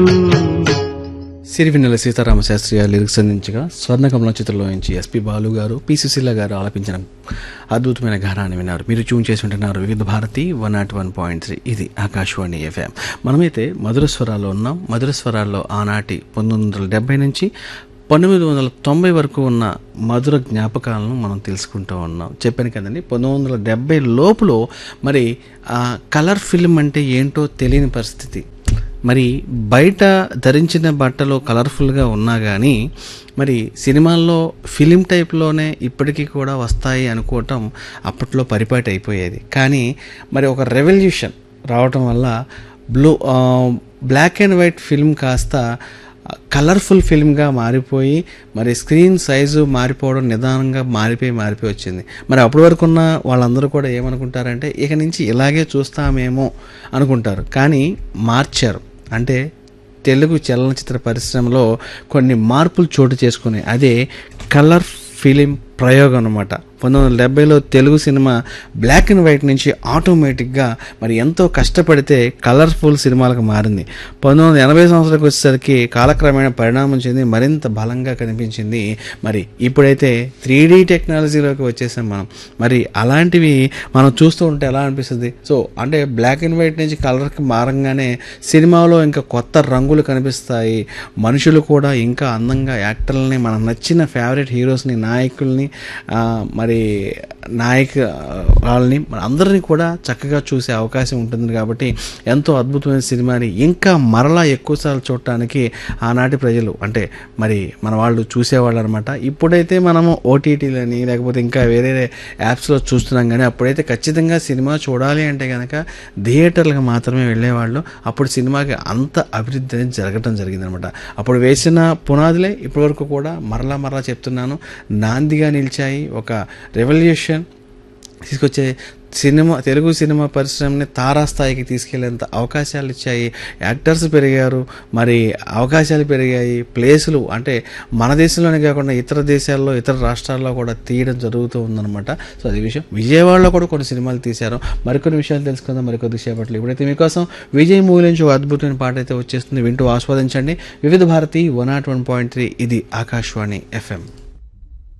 సిరివెన్నెల సీతారామ శాస్త్రి గారు లిరిక్స్ అందించగా స్వర్ణకమల చిత్రంలో నుంచి ఎస్పి బాలు గారు పి సుశీల గారు ఆలపించిన అద్భుతమైన గానాన్ని విన్నారు మీరు ట్యూన్ చేసి ఉంటున్నారు Vividh Bharati one not one point three ఇది ఆకాశవాణి ఎఫ్ఎం మనమైతే మధుర స్వరాల్లో ఉన్నాం మధుర స్వరాల్లో ఆనాటి పంతొమ్మిది వందల డెబ్బై నుంచి పంతొమ్మిది వందల తొంభై వరకు ఉన్న మధుర జ్ఞాపకాలను మనం తెలుసుకుంటూ ఉన్నాం చెప్పాను కదండి పంతొమ్మిది వందల డెబ్బై లోపులో మరి ఆ కలర్ ఫిల్మ్ అంటే ఏంటో తెలియని పరిస్థితి మరి బయట ధరించిన బట్టలు కలర్ఫుల్గా ఉన్నా కానీ మరి సినిమాల్లో ఫిలిం టైప్లోనే ఇప్పటికీ కూడా వస్తాయి అనుకోవటం అప్పట్లో పరిపాటి అయిపోయేది కానీ మరి ఒక రెవల్యూషన్ రావటం వల్ల blue black and white film కాస్త కలర్ఫుల్ ఫిల్మ్గా మారిపోయి మరి స్క్రీన్ సైజు మారిపోవడం నిదానంగా మారిపోయి మారిపోయి వచ్చింది మరి అప్పటి వరకు ఉన్న వాళ్ళందరూ కూడా ఏమనుకుంటారంటే ఇక నుంచి ఇలాగే చూస్తామేమో అనుకుంటారు కానీ మార్చారు అంటే తెలుగు చలనచిత్ర పరిశ్రమలో కొన్ని మార్పులు చోటు చేసుకున్నాయి అదే కలర్ ఫిలిం ప్రయోగం అనమాట పంతొమ్మిది వందల డెబ్బైలో Telugu cinema black and white నుంచి ఆటోమేటిక్గా మరి ఎంతో కష్టపడితే కలర్ఫుల్ సినిమాలకు మారింది పంతొమ్మిది వందల ఎనభై సంవత్సరాలకు వచ్చేసరికి కాలక్రమేణా పరిణామం చెంది మరింత బలంగా కనిపించింది మరి ఇప్పుడైతే త్రీ డీ టెక్నాలజీలోకి వచ్చేసాం మనం మరి అలాంటివి మనం చూస్తూ ఉంటే ఎలా అనిపిస్తుంది సో అంటే బ్లాక్ అండ్ వైట్ నుంచి కలర్కి మారంగానే సినిమాలో ఇంకా కొత్త రంగులు కనిపిస్తాయి మనుషులు కూడా ఇంకా అందంగా యాక్టర్లని మనకు నచ్చిన ఫేవరెట్ హీరోస్ని నాయకుల్ని ఆ, మరి నాయక వాళ్ళని మన అందరినీ కూడా చక్కగా చూసే అవకాశం ఉంటుంది కాబట్టి ఎంతో అద్భుతమైన సినిమాని ఇంకా మరలా ఎక్కువసార్లు చూడటానికి ఆనాటి ప్రజలు అంటే మరి మన వాళ్ళు చూసేవాళ్ళు అనమాట ఇప్పుడైతే మనము ఓటీటీలని లేకపోతే ఇంకా వేరే యాప్స్లో చూస్తున్నాం కానీ అప్పుడైతే ఖచ్చితంగా సినిమా చూడాలి అంటే కనుక థియేటర్లకు మాత్రమే వెళ్ళేవాళ్ళు అప్పుడు సినిమాకి అంత అభివృద్ధి అనేది జరగటం జరిగిందనమాట అప్పుడు వేసిన పునాదులే ఇప్పటివరకు కూడా మరలా మరలా చెప్తున్నాను నాందిగా నిలిచాయి ఒక రెవల్యూషన్ తీసుకొచ్చే సినిమా తెలుగు సినిమా పరిశ్రమని తారాస్థాయికి తీసుకెళ్లేంత అవకాశాలు ఇచ్చాయి యాక్టర్స్ పెరిగారు మరి అవకాశాలు పెరిగాయి ప్లేసులు అంటే మన దేశంలోనే కాకుండా ఇతర దేశాల్లో ఇతర రాష్ట్రాల్లో కూడా తీయడం జరుగుతూ ఉందన్నమాట సో అది విషయం విజయవాడలో కూడా కొన్ని సినిమాలు తీశారు మరికొన్ని విషయాలు తెలుసుకుందాం మరికొద్ది సేపట్లో ఇప్పుడైతే మీకోసం విజయ్ మూవీ నుంచి ఒక అద్భుతమైన పాట అయితే వచ్చేస్తుంది వింటూ ఆస్వాదించండి Vividh Bharati one not one point three ఇది ఆకాశవాణి ఎఫ్ఎం